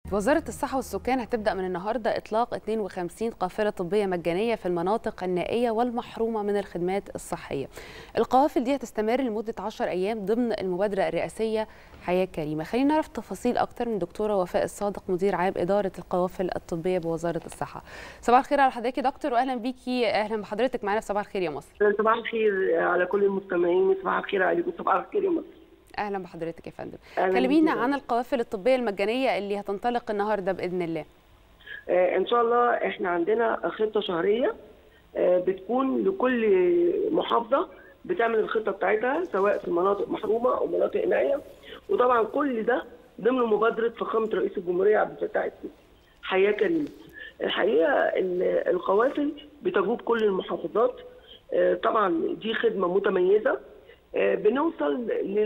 وزارة الصحة والسكان هتبدأ من النهاردة إطلاق 52 قافلة طبية مجانية في المناطق النائية والمحرومة من الخدمات الصحية. القوافل دي هتستمر لمدة 10 أيام ضمن المبادرة الرئاسية حياة كريمة. خلينا نعرف تفاصيل أكتر من دكتورة وفاء الصادق مدير عام إدارة القوافل الطبية بوزارة الصحة. صباح الخير على حضرتك يا دكتور وأهلا بيكي أهلا بحضرتك معانا في صباح الخير يا مصر. صباح الخير على كل المستمعين صباح الخير عليكم صباح الخير يا مصر. اهلا بحضرتك يا فندم كلمينا عن القوافل الطبيه المجانيه اللي هتنطلق النهارده باذن الله آه ان شاء الله احنا عندنا خطه شهريه آه بتكون لكل محافظه بتعمل الخطه بتاعتها سواء في مناطق محرومه او مناطق نائيه وطبعا كل ده ضمن مبادره فخامه رئيس الجمهوريه عبد الفتاح السيسي حياه كريمه الحقيقه القوافل بتجوب كل المحافظات آه طبعا دي خدمه متميزه بنوصل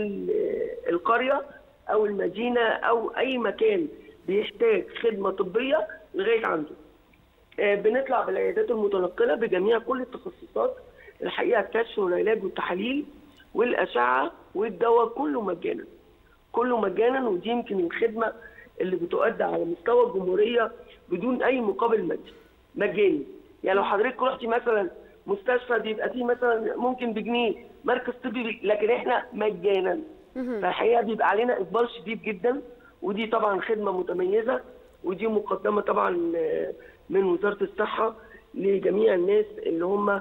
للقريه او المدينه او اي مكان بيحتاج خدمه طبيه لغايه عنده. بنطلع بالعيادات المتنقله بجميع كل التخصصات الحقيقه الكشف والعلاج والتحاليل والاشعه والدواء كله مجانا. كله مجانا ودي يمكن الخدمه اللي بتؤدى على مستوى الجمهوريه بدون اي مقابل مادي مجاني. يعني لو حضرتك رحتي مثلا مستشفى بيبقى فيه مثلا ممكن بجنيه مركز طبي لكن احنا مجانا فالحقيقه بيبقى علينا اقبال شديد جدا ودي طبعا خدمه متميزه ودي مقدمه طبعا من وزاره الصحه لجميع الناس اللي هم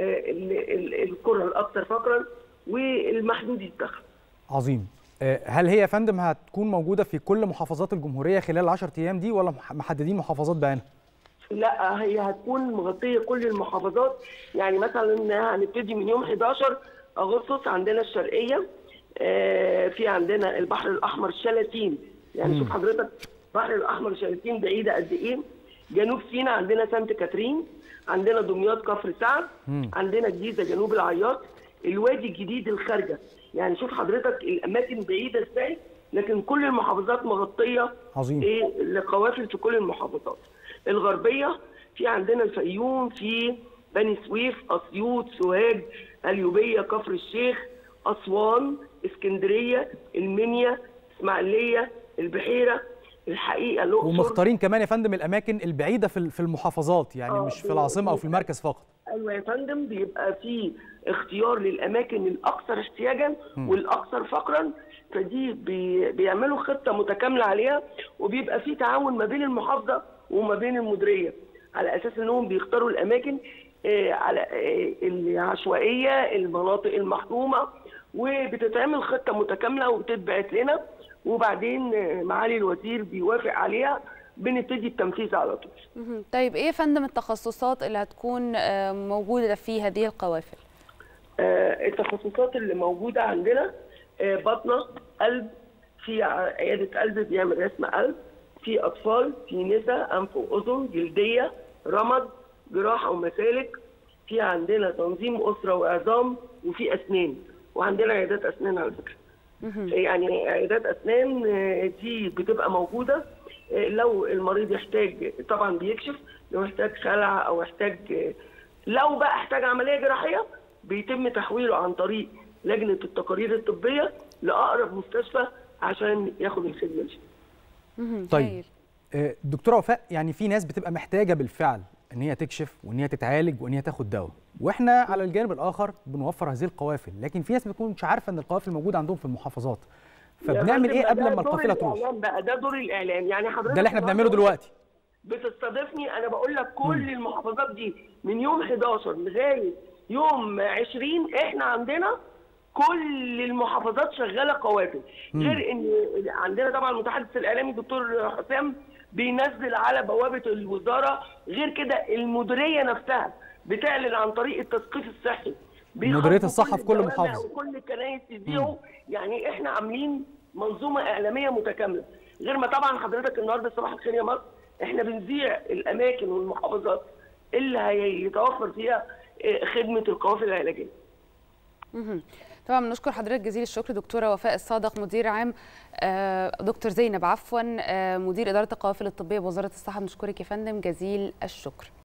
القرى الاكثر فقرا والمحدودي الدخل. عظيم. هل هي يا فندم هتكون موجوده في كل محافظات الجمهوريه خلال 10 ايام دي ولا محددين محافظات بعينها؟ لا هي هتكون مغطيه كل المحافظات يعني مثلا هنبتدي من يوم 11 اغسطس عندنا الشرقيه في عندنا البحر الاحمر شلاتين يعني شوف حضرتك البحر الاحمر شلاتين بعيده قد ايه جنوب سيناء عندنا سانت كاترين عندنا دمياط كفر سعد عندنا الجيزه جنوب العياط الوادي الجديد الخارجه يعني شوف حضرتك الاماكن بعيده ازاي لكن كل المحافظات مغطيه عظيم ايه القوافل في كل المحافظات الغربيه في عندنا الفيوم في بني سويف اسيوط سوهاج اليوبيه كفر الشيخ اسوان اسكندريه المنيا اسماعيليه البحيره الحقيقه الاقصر ومختارين كمان يا فندم الاماكن البعيده في في المحافظات يعني آه مش في العاصمه او في المركز فقط ايوه يا فندم بيبقى في اختيار للاماكن الاكثر احتياجا والاكثر فقرا فدي بي بيعملوا خطه متكامله عليها وبيبقى في تعاون ما بين المحافظه وما بين المديريه على اساس انهم بيختاروا الاماكن آه على آه العشوائيه المناطق المحرومه وبتتعمل خطه متكامله وبتتبعت لنا وبعدين آه معالي الوزير بيوافق عليها بنبتدي التنفيذ على طول. طيب ايه يا فندم التخصصات اللي هتكون موجوده في هذه القوافل؟ التخصصات اللي موجوده عندنا بطنه قلب في عياده قلب بيعمل رسم قلب في اطفال في نساء انف واذن جلديه رمد جراحه ومسالك في عندنا تنظيم اسره وعظام وفي اسنان وعندنا عيادات اسنان على فكره يعني عيادات اسنان دي بتبقى موجوده لو المريض يحتاج طبعا بيكشف لو يحتاج خلع او يحتاج لو بقى احتاج عمليه جراحيه بيتم تحويله عن طريق لجنه التقارير الطبيه لاقرب مستشفى عشان ياخد الخدمه دي. طيب دكتوره وفاء يعني في ناس بتبقى محتاجه بالفعل ان هي تكشف وان هي تتعالج وان هي تاخد دواء واحنا على الجانب الاخر بنوفر هذه القوافل لكن في ناس ما بتكونش عارفه ان القوافل موجوده عندهم في المحافظات فبنعمل ايه قبل ما القافله تروح بقى ده دور الاعلام يعني حضرتك ده اللي احنا بنعمله دلوقتي بتستضيفني انا بقول لك كل م. المحافظات دي من يوم 11 لغايه يوم 20 احنا عندنا كل المحافظات شغاله قوافل غير ان عندنا طبعا المتحدث الاعلامي الدكتور حسام بينزل على بوابه الوزاره غير كده المديريه نفسها بتعلن عن طريق التثقيف الصحي مديريه الصحه في كل محافظه وكل الكنائس يذيعوا يعني احنا عاملين منظومه اعلاميه متكامله غير ما طبعا حضرتك النهارده صباح الخير يا مصر احنا بنذيع الاماكن والمحافظات اللي هيتوفر فيها خدمه القوافل العلاجيه طبعا بنشكر حضرتك جزيل الشكر دكتوره وفاء الصادق مدير عام دكتور زينب عفوا مدير اداره القوافل الطبيه بوزاره الصحه بنشكرك يا فندم جزيل الشكر